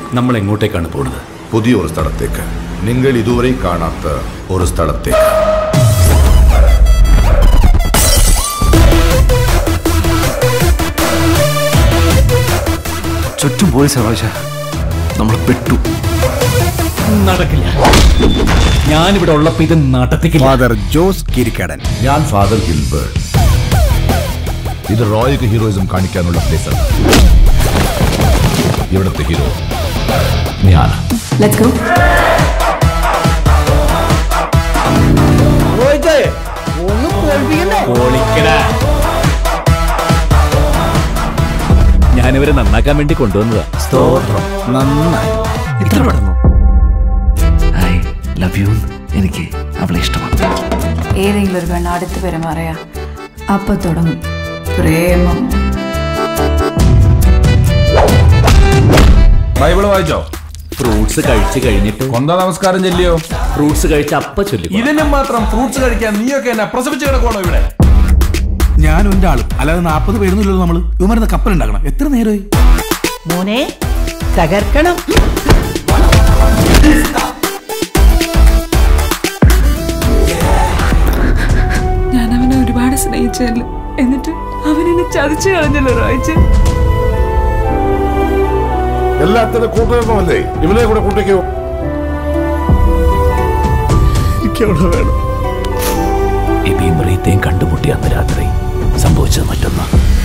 നമ്മൾ എങ്ങോട്ടേക്കാണ് പോണത് പുതിയ ഒരു സ്ഥലത്തേക്ക് നിങ്ങൾ ഇതുവരെ കാണാത്ത ഒരു സ്ഥലത്തേക്ക് ചുറ്റും പോലീസ് ആവശ്യ നമ്മൾ പെട്ടു നടക്കില്ല ഞാനിവിടെ ഉള്ളപ്പോ ഇത് നടത്തിക്കില്ല ഫാദർ ജോസ് കിരിക്കടൻ ഞാൻ ഫാദർ ഗിൽബർട്ട് ഇത് റോയിക്ക് ഹീറോയിസം കാണിക്കാനുള്ള പ്ലേസ് അല്ല ഇവിടുത്തെ ഹീറോ ഞാൻ ലെറ്റ്സ് ഗോ പൊളിക്കടാ. ഞാനിവരെ നന്നാക്കാൻ വേണ്ടി കൊണ്ടുവന്നതാ നന്നായി ഇത്ര പെടുന്നു ഐ ലവ് യു എനിക്ക് അവളെ ഇഷ്ടമാണ് ഏതെങ്കിലും ഒരു പെണ്ണ് അടുത്ത് പെരുമാറിയ അപ്പൊ തുടങ്ങും പ്രേമം ബൈബിള് വായിച്ചോ ഫ്രൂട്ട്സ് കഴിച്ചു കഴിഞ്ഞിട്ട് കൊന്ത നമസ്കാരം ചെല്ലിയോ ഫ്രൂട്ട്സ് കഴിച്ച് അപ്പ ചൊല്ലി ഇതിനും മാത്രം ഫ്രൂട്ട്സ് കഴിക്കാൻ നീയൊക്കെ എന്നെ പ്രസവിച്ച് കിടക്കണോ ഇവിടെ ഞാനും എന്റെ ആളും അല്ലാതെ നാൽപ്പത് പേരൊന്നുമില്ലല്ലോ നമ്മള് ഇവമരുന്ന് കപ്പൽ ഉണ്ടാക്കണം എത്ര നേരമായി മോനെ തകർക്കണം ഞാൻ അവനെ ഒരുപാട് സ്നേഹിച്ചല്ലോ എന്നിട്ട് അവൻ എന്നെ ചതിച്ചു കളഞ്ഞല്ലോ റോയിച്ച് എല്ലാത്തിനും കൂട്ടുകാരനല്ലേ ഇവനെ കൂടെ കൂട്ടിക്കോ ഇബിയും റീത്തയും കണ്ടുമുട്ടിയ അന്ന് രാത്രി സംഭവിച്ചത് മറ്റൊന്നാ